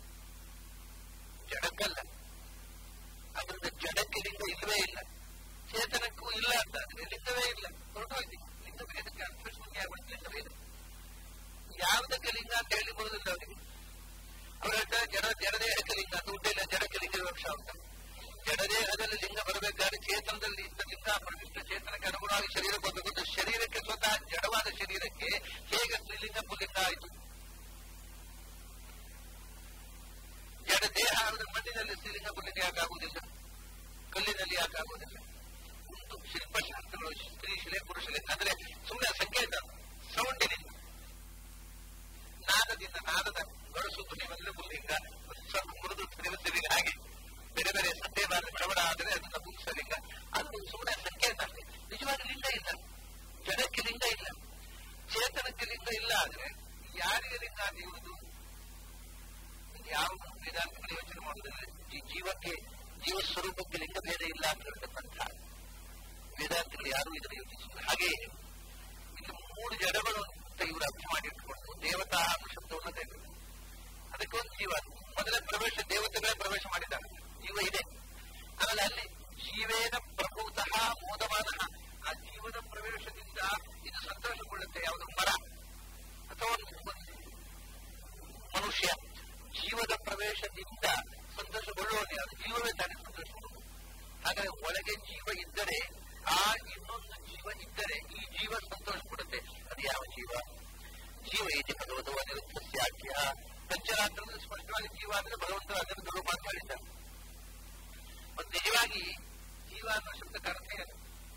ಕಲ್ಲಿನಲ್ಲಿ ಸ್ತ್ರೀಲಿಂಗ ಪುಲ್ಲಿಂಗ ಯಾಕಾಗುವುದಿಲ್ಲ ಕಲ್ಲಿನಲ್ಲಿ ಯಾಕಾಗುವುದಿಲ್ಲ ಒಂದು ಶಿಲ್ಪಶಾಸ್ತ್ರಗಳು ಸ್ತ್ರೀ ಶಿಲೆ ಪುರುಷಲಿಂಗ ಅಂದ್ರೆ ಸುಮ್ಮನೆ ಸಂಕೇತ ಸೌಂಡಿನಿಂದ ನಾದದಿಂದ ನಾದದ ಗಡಸು ಧ್ವನಿ ಬಂದ್ರೆ ಪುಲ್ಲಿಂಗ ಸ್ವಲ್ಪ ಮೃದು ಸ್ತ್ರೀಲಿಂಗ ಹಾಗೆ ಬೇರೆ ಬೇರೆ ಸತ್ಯ ಬಡಬಡ ಆದರೆ ಅದನ್ನ ಪುಂಸಲಿಂಗ ಅದು ಸುಮ್ಮನೆ ಸಂಕೇತ ಅಷ್ಟೇ ನಿಜವಾಗಿ ಲಿಂಗ ಇಲ್ಲ ಜಡಕ್ಕೆ ಲಿಂಗ ಇಲ್ಲ ಚೇತನಕ್ಕೆ ಲಿಂಗ ಇಲ್ಲ ಆದ್ರೆ ಯಾರಿಗೆ ಲಿಂಗ ಅಂತ ಇರುವುದು ಯಾವ ವೇದಾಂತಗಳು ಯೋಚನೆ ಮಾಡುವುದಿಲ್ಲ ಈ ಜೀವಕ್ಕೆ ಜೀವ ಸ್ವರೂಪಕ್ಕೆ ಲಿಂಗ ಭೇದ ಇಲ್ಲ ಅಂತ ಹೇಳ್ತಕ್ಕಂಥ ವೇದಾಂತಗಳು ಯಾರು ಇದನ್ನು ಯೋಚಿಸುವುದು ಹಾಗೆ ಇಲ್ಲಿ ಮೂರು ಜಡಗಳು ಅಂತ ಇವರು ಅರ್ಥ ಮಾಡಿಟ್ಕೊಂಡು ದೇವತಾ ಶಬ್ದವನ್ನು ತೆಗೆದು ಅದಕ್ಕೆ ಒಂದು ಜೀವ ಮೊದಲ ಪ್ರವೇಶ ದೇವತೆಗಳೇ ಪ್ರವೇಶ ಮಾಡಿದ್ದಾರೆ ಜೀವ ಇದೆ ಆಮೇಲೆ ಅಲ್ಲಿ ಜೀವೇನ ಪ್ರಭೂತಃ ಮೋದಮಾನ ಆ ಜೀವದ ಪ್ರವೇಶದಿಂದ ಇದು ಸಂತೋಷಗೊಳ್ಳುತ್ತೆ ಯಾವುದು ಮರ ಅಥವಾ ಒಂದು ಮನುಷ್ಯ ಜೀವದ ಪ್ರವೇಶದಿಂದ ಸಂತೋಷಗೊಳ್ಳುವನೇ ಅದು ಜೀವವೇ ತಾನೇ ಸಂತೋಷಗೊಳ್ಳುವುದು ಹಾಗಾದ್ರೆ ಒಳಗೆ ಜೀವ ಇದ್ದರೆ ಆ ಇನ್ನೊಂದು ಜೀವ ಇದ್ದರೆ ಈ ಜೀವ ಸಂತೋಷ ಪಡುತ್ತೆ ಅದು ಯಾವ ಜೀವ ಜೀವ ಇದೆ ಭಗವತ ನಿರುದ್ಧಸ್ಯಾಖ್ಯ ಪಂಚರಾತ್ರದ ಸ್ಪಷ್ಟವಾಗಿ ಜೀವ ಅಂದ್ರೆ ಭಗವಂತ ಅದನ್ನು ದೊಡ್ಡ ಮಾತಾಡಿದ್ದಾರೆ ಮತ್ತು ನಿಜವಾಗಿ ಜೀವ ಅನ್ನೋ ಶಬ್ದಕ್ಕೆ ಅರ್ಥ ಏನು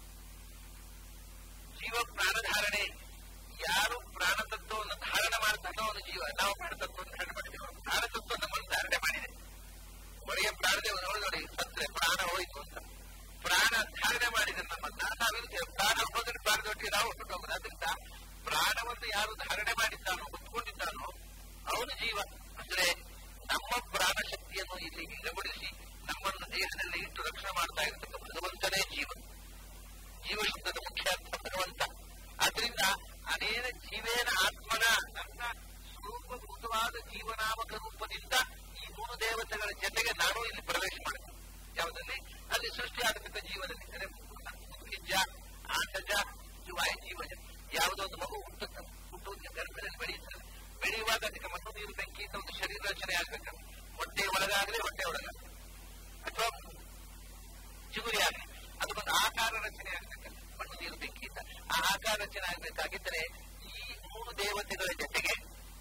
ಜೀವ ಪ್ರಾಣಧಾರಣೆ ಯಾರು ಪ್ರಾಣತತ್ವವನ್ನು ಧಾರಣ ಮಾಡ್ತಾನೋ ಅವನು ಜೀವ ನಾವು ಪ್ರಾಣತತ್ವವನ್ನು ಧಾರಣೆ ಮಾಡಿದ್ದೇವೆ ಪ್ರಾಣತತ್ವ ನಮ್ಮನ್ನು ಧಾರಣೆ ಮಾಡಿದೆ ಒಳಗೆ ಪ್ರಾಣದೇವ ನೋಡಿ ನೋಡಿ ಸತ್ರೆ ಪ್ರಾಣ ಹೋಯಿತು ಅಂತ ಪ್ರಾಣ ಧಾರಣೆ ಮಾಡಿದೆ ನಮ್ಮನ್ನ ನಾವಿರ್ತೇವೆ ಪ್ರಾಣ ಹೋದ್ರೆ ಪ್ರಾಣದೊಟ್ಟಿಗೆ ನಾವು ಹೊರಟು ಹೋಗೋದು ಅದರಿಂದ ಪ್ರಾಣವನ್ನು ಯಾರು ಧಾರಣೆ ಮಾಡಿದ್ದಾನೋ ಹೊತ್ಕೊಂಡಿದ್ದಾನೋ ಅವನು ಜೀವ ಅಂದ್ರೆ ನಮ್ಮ ಪ್ರಾಣ ಶಕ್ತಿಯನ್ನು ಇಲ್ಲಿ ಇಲ್ಲಗೊಳಿಸಿ ನಮ್ಮನ್ನು ದೇಹದಲ್ಲಿ ಇಟ್ಟು ರಕ್ಷಣೆ ಮಾಡ್ತಾ ಇರ್ತಕ್ಕ ಭಗವಂತನೇ ಜೀವ ಜೀವ ಶಬ್ದದ ಮುಖ್ಯ ಅರ್ಥ ಭಗವಂತ ಆದ್ರಿಂದ ಅನೇನ ಜೀವೇನ ಆತ್ಮನ ನನ್ನ ಸ್ವರೂಪಭೂತವಾದ ಜೀವನಾಮಕ ರೂಪದಿಂದ ಈ ಮೂರು ದೇವತೆಗಳ ಜೊತೆಗೆ ನಾನು ಇಲ್ಲಿ ಪ್ರವೇಶ ಮಾಡಿದೆ ಯಾವುದಲ್ಲಿ ಅಲ್ಲಿ ಸೃಷ್ಟಿಯಾಗತಕ್ಕ ಜೀವದಲ್ಲಿ ಅಂದರೆ ನಿಜ ಆಟಜ ವಾಯು ಜೀವಜ ಯಾವುದೋ ಒಂದು ಮಗು ಹುಟ್ಟುತ್ತೆ ಹುಟ್ಟುವುದಕ್ಕೆ ಗರ್ಭದಲ್ಲಿ ಬೆಳೆಯುತ್ತದೆ ಬೆಳೆಯುವಾಗ ಅದಕ್ಕೆ ಮಣ್ಣು ನೀರು ಬೆಂಕಿ ಅಂತ ಒಂದು ಶರೀರ ರಚನೆ ಆಗ್ಬೇಕು ಹೊಟ್ಟೆ ಒಳಗಾಗಲಿ ಹೊಟ್ಟೆ ಒಳಗಾಗಲಿ ಅಥವಾ ಚಿಗುರಿ ಆಗಲಿ ಅದಕ್ಕೊಂದು ಆಕಾರ ರಚನೆ ಆಗ್ಬೇಕಲ್ಲ ಮಣ್ಣು ನೀರು ಬೆಂಕಿಯಿಂದ ಆ ಆಕಾರ ರಚನೆ ಆಗ್ಬೇಕಾಗಿದ್ದರೆ ಈ ಮೂರು ದೇವತೆಗಳ ಜೊತೆಗೆ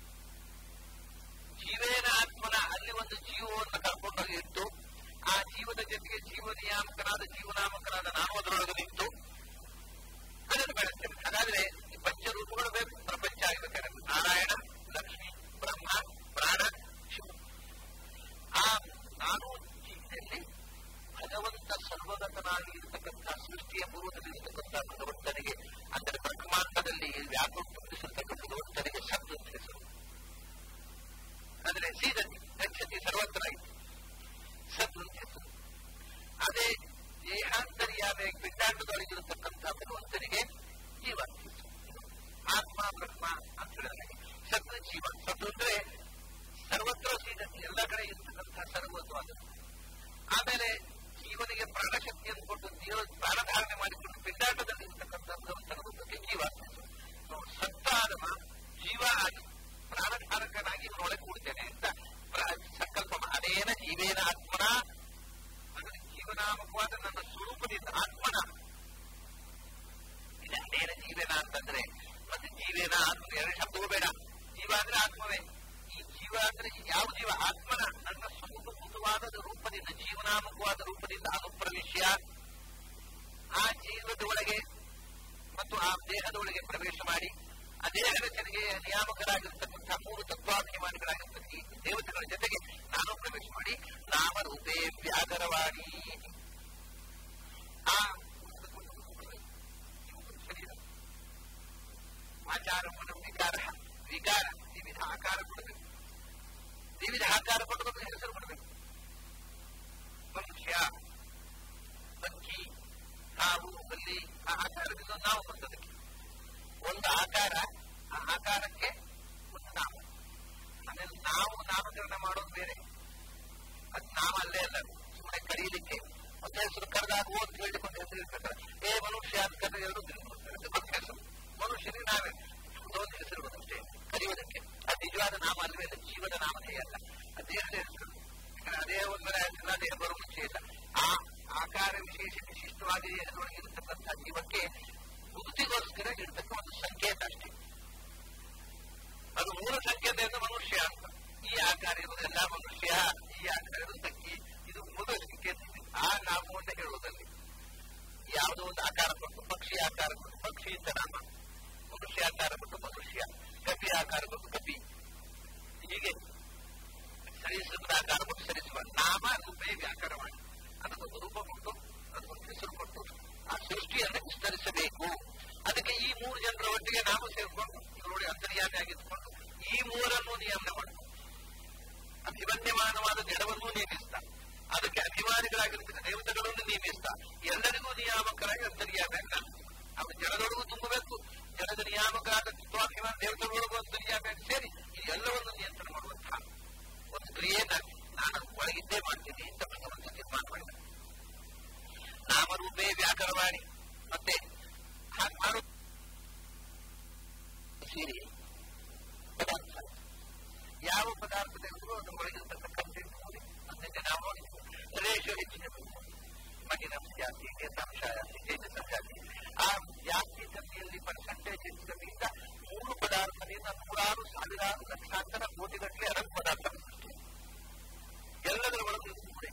ಜೀವೇನ ಆತ್ಮನ ಅಲ್ಲಿ ಒಂದು ಜೀವವನ್ನು ಕರ್ಕೊಂಡೋಗಿ ಇಟ್ಟು ಆ ಜೀವದ ಜೊತೆಗೆ ಜೀವ ನಿಯಾಮಕನಾದ ಜೀವನಾಮಕನಾದ ನಾನು ಅದರೊಳಗೆ ನಿಂತು ಅದನ್ನು ಬೆಳೆಸ್ತೇನೆ ಹಾಗಾದ್ರೆ ಈ ಪಂಚರೂಪಗಳು ಬೇಕು ಪ್ರಪಂಚ ಆಗ್ಬೇಕಾದ್ರೆ ನಾರಾಯಣ ಲಕ್ಷ್ಮಿ ಬ್ರಹ್ಮ ಪ್ರಾಣ ಶಿವ ಆ ನಾನು ಜೀವನದಲ್ಲಿ ಭಗವಂತ ಸರ್ವಗತನಾಗಿ ಇರತಕ್ಕಂಥ ಸೃಷ್ಟಿಯ ಪೂರ್ವದಲ್ಲಿ ಇರತಕ್ಕಂಥ ಭಗವಂತನಿಗೆ ಅಂದರೆ ಬ್ರಹ್ಮಾಂಡದಲ್ಲಿ ವ್ಯಾಪಿಸಿರ್ತಕ್ಕ ಭಗವಂತನಿಗೆ ಶಬ್ದ ಅಂತ ಹೆಸರು ಅಂದ್ರೆ ಸೀದತಿ ಗಚ್ಚತಿ ಸರ್ವತ್ರ ಸತ್ ಅಂತ ಹೆಸರು ಅದೇ ದೇಹಾಂತರ್ಯಾದ ಪಿಂಡಾಂಡದೊಳಗಿರತಕ್ಕಂಥ ಭಗವಂತನಿಗೆ ಜೀವ ಅಂತ ಹೆಸರು ಆತ್ಮ ಬ್ರಹ್ಮ ಅಂತ ಹೇಳಿದ್ರೆ ಸತ್ ಜೀವ ಸತ್ ಅಂದ್ರೆ ಸರ್ವತ್ರ ಸೀದತಿ ಎಲ್ಲ ಕಡೆ ಇರತಕ್ಕಂಥ ಸರ್ವತ್ವಾದದ್ದು ಆಮೇಲೆ ಜೀವನಿಗೆ ಪ್ರಾಣಶಕ್ತಿಯನ್ನು ಕೊಟ್ಟು ಜೀವ ಪ್ರಾಣಧಾರಣೆ ಮಾಡಿಕೊಂಡು ಪಿಂಡಾಟದಲ್ಲಿ ಇರ್ತಕ್ಕಂಥ ಭಗವಂತನ ರೂಪಕ್ಕೆ ಜೀವ ಸತ್ತಾದವ ಜೀವ ಆಗಿ ಪ್ರಾಣಧಾರಕನಾಗಿ ಒಳಗೆ ಕೂಡ್ತೇನೆ ಅಂತ ಸಂಕಲ್ಪ ಅದೇನ ಜೀವೇನ ಆತ್ಮನ ಅದರ ಜೀವನಾಮಕವಾದ ನನ್ನ ಸ್ವರೂಪದಿಂದ ಆತ್ಮನ ಇದೆ ಅದೇನ ಜೀವೇನ ಅಂತಂದ್ರೆ ಮತ್ತೆ ಜೀವೇನ ಆತ್ಮ ಎರಡು ಶಬ್ದವೂ ಬೇಡ ಜೀವ ಅಂದ್ರೆ ಆತ್ಮವೇ ಈ ಜೀವ ಅಂದ್ರೆ ಯಾವ ಜೀವ ಆತ್ಮನ ನನ್ನ ಸ್ವರೂಪಭೂತವಾದ ರೂಪದಿಂದ ಜೀವನಾಮಕವಾದ ರೂಪದಿಂದ ಅನುಪ್ರವೇಶ್ಯ ಆ ಜೀವದ ಒಳಗೆ ಮತ್ತು ಆ ದೇಹದ ಒಳಗೆ ಪ್ರವೇಶ ಮಾಡಿ ಆ ದೇಹ ರಚನೆಗೆ ನಿಯಾಮಕರಾಗಿರ್ತಕ್ಕಂಥ ಮೂರು ತತ್ವಾಭಿಮಾನಿಗಳಾಗಿರ್ತಕ್ಕ ಈ ದೇವತೆಗಳ ಜೊತೆಗೆ ನಾನು ಪ್ರವೇಶ ಮಾಡಿ ನಾಮರೂಪೇ ವ್ಯಾಗರವಾಣಿ ಆ ಶರೀರ ಆಚಾರವನ್ನು ವಿಕಾರ ವಿಕಾರ ವಿವಿಧ ಆಕಾರ ಕೊಡಬೇಕು ವಿವಿಧ ಆಕಾರ ಕೊಟ್ಟು ಹೆಸರು ಕೊಡಬೇಕು ಮನುಷ್ಯ ಪಕ್ಷಿ ಹಾವು ಬಲ್ಲಿ ಆ ಆಕಾರದಿಂದ ನಾವು ಬಂದದಕ್ಕೆ ಒಂದು ಆಕಾರ ಆ ಆಕಾರಕ್ಕೆ ಒಂದು ನಾಮ ಆಮೇಲೆ ನಾವು ನಾಮಕರಣ ಮಾಡೋದು ಬೇರೆ ಅದು ನಾಮ ಅಲ್ಲೇ ಅಲ್ಲ ಸುಮ್ಮನೆ ಕರೀಲಿಕ್ಕೆ ಒಂದು ಹೆಸರು ಕರೆದಾಗ ಅಂತ ಹೇಳಲಿಕ್ಕೆ ಒಂದು ಹೆಸರು ಇರ್ಬೇಕಾದ್ರೆ ಏ ಮನುಷ್ಯ ಅಂತ ಕರೆದ ಎರಡು ಮತ್ತೆ ಹೆಸರು ಮನುಷ್ಯನಿಗೆ ನಾವೇ ಒಂದು ಹೆಸರು ಬಂದಷ್ಟೇ ಕರೆಯುವುದಕ್ಕೆ ಅದು ನಿಜವಾದ ನಾಮ ಅಲ್ವೇ ಇಲ್ಲ ಜೀವದ ನಾಮನೇ ಅಲ್ಲ ಅದು ದೇಹದ ಹೆಸರು ಅದೇ ಒಂದರ ಎಲ್ಲ ದೇಹ ಬರುವ ಮುಂಚೆ ಇಲ್ಲ ಆ ಆಕಾರ ವಿಶೇಷ ವಿಶಿಷ್ಟವಾಗಿ ದೇಹದೊಳಗೆ ಇರತಕ್ಕಂಥ ಜೀವಕ್ಕೆ ಮುಕ್ತಿಗೋಸ್ಕರ ಇರತಕ್ಕ ಒಂದು ಸಂಕೇತ ಅಷ್ಟೇ ಅದು ಮೂಲ ಸಂಕೇತ ಎಂದು ಮನುಷ್ಯ ಅಂತ ಈ ಆಕಾರ ಇರುವುದೆಲ್ಲ ಮನುಷ್ಯ ಈ ಆಕಾರ ಇರುವುದಕ್ಕೆ ಯಾವುದೋ ಒಂದು ಆಕಾರ ಕೊಟ್ಟು ಪಕ್ಷಿ ಆಕಾರ ಕೊಟ್ಟು ಪಕ್ಷಿ ಅಂತ ನಾಮ ಮನುಷ್ಯ ಆಕಾರ ಕೊಟ್ಟು ಮನುಷ್ಯ ಕಪಿ ಆಕಾರ ಕೊಟ್ಟು ಕಪಿ ಹೀಗೆ ಸರಿಸದ ಆಕಾರ ಕೊಟ್ಟು ಸರಿಸುವ ನಾಮ ರೂಪೇ ವ್ಯಾಕರವಾಗಿ ಅದಕ್ಕೊಂದು ರೂಪ ಕೊಟ್ಟು ಅದಕ್ಕೊಂದು ಹೆಸರು ಕೊಟ್ಟು ಆ ಸೃಷ್ಟಿಯನ್ನು ವಿಸ್ತರಿಸಬೇಕು ಅದಕ್ಕೆ ಈ ಮೂರು ಜನರ ಒಟ್ಟಿಗೆ ನಾವು ಸೇರಿಕೊಂಡು ಇವರೊಳಗೆ ಅಂತರ್ಯಾಮಿ ಆಗಿದ್ದುಕೊಂಡು ಈ ಮೂರನ್ನು ನಿಯಮನ ಮಾಡಬೇಕು ಅಭಿಮನ್ಯಮಾನವಾದ ಜಡವನ್ನು ನೇಮಿಸ್ತಾ ಅದಕ್ಕೆ ಅಭಿಮಾನಿಗಳಾಗಿರುತ್ತದೆ ದೇವತೆಗಳನ್ನು ನೇಮಿಸ್ತಾ ಎಲ್ಲರಿಗೂ ನಿಯಾಮಕರಾಗಿ ಅಂತರ್ಯಾಮಿಯಾಗ ಅವನು ಜಡದೊಳಗೂ ತುಂಬಬೇಕು ಜಡದ ನಿಯಾಮಕರಾದ ತತ್ವಾಭಿಮಾನ ದೇವತೆಗಳೊಳಗೂ ಅಂತರ್ಯಾಮಿಯಾಗಿ ಸೇರಿ ಈ ಎಲ್ಲವನ್ನು ನಿಯಂತ್ರಣ ಮಾಡುವಂತಹ ಒಂದು ಕ್ರಿಯೆಯನ್ನ ನಾನು ಒಳಗಿದ್ದೇ ಮಾಡ್ತೀನಿ ಅಂತ ಭಗವಂತ ತೀರ್ಮಾನ ಮಾಡಿದ ನಾಮರೂಪೇ ವ್ಯಾಕರವಾಣಿ ಮತ್ತೆ ಹಾಗೆ ಮಾಡು ಸೇರಿ ಪದಾರ್ಥ ಯಾವ ಪದಾರ್ಥದ ಇರುತ್ತೋ ಅದು ಒಳಗಿರ್ತಕ್ಕ ಕಂಟೆಂಟ್ ನೋಡಿ ಅದಕ್ಕೆ ನಾವು ನೋಡಿ ರೇಷೋ ಹೆಚ್ಚಿನ ಮಣ್ಣಿನಂಶ ಜಾಸ್ತಿ ತೇಜಾಂಶ ಜಾಸ್ತಿ ತೇಜಸ್ಸಂಶ ಜಾಸ್ತಿ ಆ ಜಾಸ್ತಿ ಕಮ್ಮಿಯಲ್ಲಿ ಪರ್ಸೆಂಟೇಜ್ ಹೆಚ್ಚು ಕಮ್ಮಿಯಿಂದ ಮೂರು ಪದಾರ್ಥದಿಂದ ನೂರಾರು ಸಾವಿರಾರು ಲಕ್ಷಾಂತರ ಕೋಟಿಗಟ್ಟಲೆ ಅರಬ್ ಪದಾರ್ಥ ಎಲ್ಲದರ ಒಳಗೆ ಕೂಡ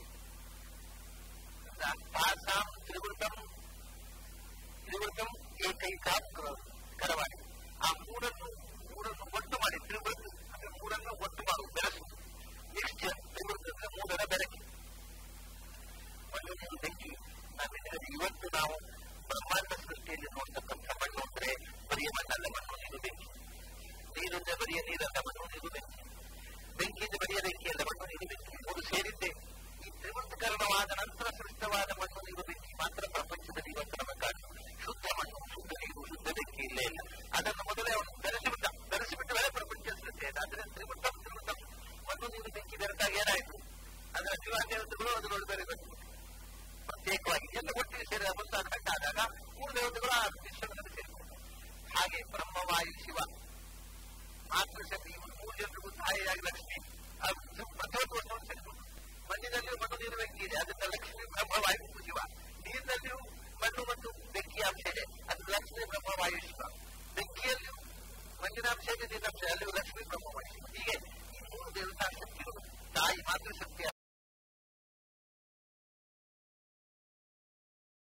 ತಾಸಾಂ ತ್ರಿವೃತಂ ತ್ರಿವೃತಂ ಏಕೈಕಾ ಕರವಾಣಿ ಆ ಮೂರನ್ನು ಮೂರನ್ನು ಒಟ್ಟು ಮಾಡಿ ತ್ರಿವೃತ್ತ ಅಂದ್ರೆ ಮೂರನ್ನು ಒಟ್ಟು ಮಾಡುವುದು ಬೆರೆಸು ಮಿಕ್ಸ್ಚರ್ ತ್ರಿವೃತ್ತ ಮೂರರ ಬೆರಕೆ ಮಣ್ಣು ನೀರು ಬೆಂಕಿ ನಾನು ಇವತ್ತು ನಾವು ಬ್ರಹ್ಮಾಂಡ ಸೃಷ್ಟಿಯಲ್ಲಿ ನೋಡ್ತಕ್ಕಂಥ ಮಣ್ಣು ಅಂದ್ರೆ ಬರಿಯ ಮಣ್ಣಲ್ಲ ಮಣ್ಣು ನೀರು ಬೆಂಕಿ ನೀರಿಂದ ಬರಿಯ ನೀರಲ್ಲ ಮಣ್ಣು ನೀರು ಬೆಂಕಿ ಬೆಂಕಿಯಿಂದ ಬರಿಯ ಬೆಂಕಿಯಲ್ಲ ಮಣ್ಣು ನೀರು ಬೆಂಕಿ ಮೂರು ಸೇರಿದ್ದೆ ಈ ತ್ರಿವೃತ್ತಕರಣವಾದ ನಂತರ ಸೃಷ್ಟವಾದ ಮಣ್ಣು ನೀರು ಬೆಂಕಿ ಮಾತ್ರ ಪ್ರಪಂಚದಲ್ಲಿ ಇವತ್ತು ನಮಗೆ ಕಾಣು ಶುದ್ಧ ಮಣ್ಣು ಶುದ್ಧ ನೀರು ಶುದ್ಧ ಬೆಂಕಿ ಇಲ್ಲೇ ಇಲ್ಲ ಅದನ್ನು ಮೊದಲೇ ಅವನು ಬೆರೆಸಿಬಿಟ್ಟ ಬೆರೆಸಿಬಿಟ್ಟ ಮೇಲೆ ಪ್ರಪಂಚ ಸೃಷ್ಟಿ ಆಯ್ತು ಆದ್ರೆ ತ್ರಿವೃತ್ತ ತ್ರಿವೃತ್ತ ಮಣ್ಣು ನೀರು ಬೆಂಕಿ ಬೆರೆತಾಗ ಏನಾಯ್ತು ಅದರ ಜೀವಾದೇವತೆಗಳು ಅದರೊಳಗೆ ಬೆರೆಬೇಕು ಪ್ರತ್ಯೇಕವಾಗಿ ಎಲ್ಲ ಒಟ್ಟಿಗೆ ಸೇರಿ ಒಂದು ಘಟ್ಟ ಆದಾಗ ಮೂರು ದೇವತೆಗಳು ಆ ಮಿಶ್ರಣದಲ್ಲಿ ಸೇರಿಕೊಂಡು ಹಾಗೆ ಬ್ರಹ್ಮವಾಯು ಶಿವ ಮಾತೃಶಕ್ತಿ ಇವರು ಮೂರು ಜನರಿಗೂ ತಾಯಿಯಾಗಿ ಲಕ್ಷ್ಮಿ ಪ್ರತಿಯೊಂದು ವರ್ಷವನ್ನು ಸೇರಿಕೊಂಡು ಮಣ್ಣಿನಲ್ಲಿಯೂ ಮಣ್ಣು ನೀರು ಬೆಂಕಿ ಇದೆ ಅದರಿಂದ ಲಕ್ಷ್ಮಿ ಬ್ರಹ್ಮವಾಯು ಶಿವ ನೀರಿನಲ್ಲಿಯೂ ಮಣ್ಣು ಮತ್ತು ಬೆಂಕಿ ಅಂಶ ಇದೆ ಅದು ಲಕ್ಷ್ಮಿ ಬ್ರಹ್ಮವಾಯು ಶಿವ ಬೆಂಕಿಯಲ್ಲಿಯೂ ಮಣ್ಣಿನ ಅಂಶ ಇದೆ ನೀರಿನ ಅಂಶ ಅಲ್ಲಿಯೂ ಲಕ್ಷ್ಮಿ ಬ್ರಹ್ಮವಾಯು ಶಿವ ಹೀಗೆ ಈ ಮೂರು ದೇವತಾ ಶಕ್ತಿಗಳು ತಾಯಿ ಮಾತೃಶಕ್ತಿಯ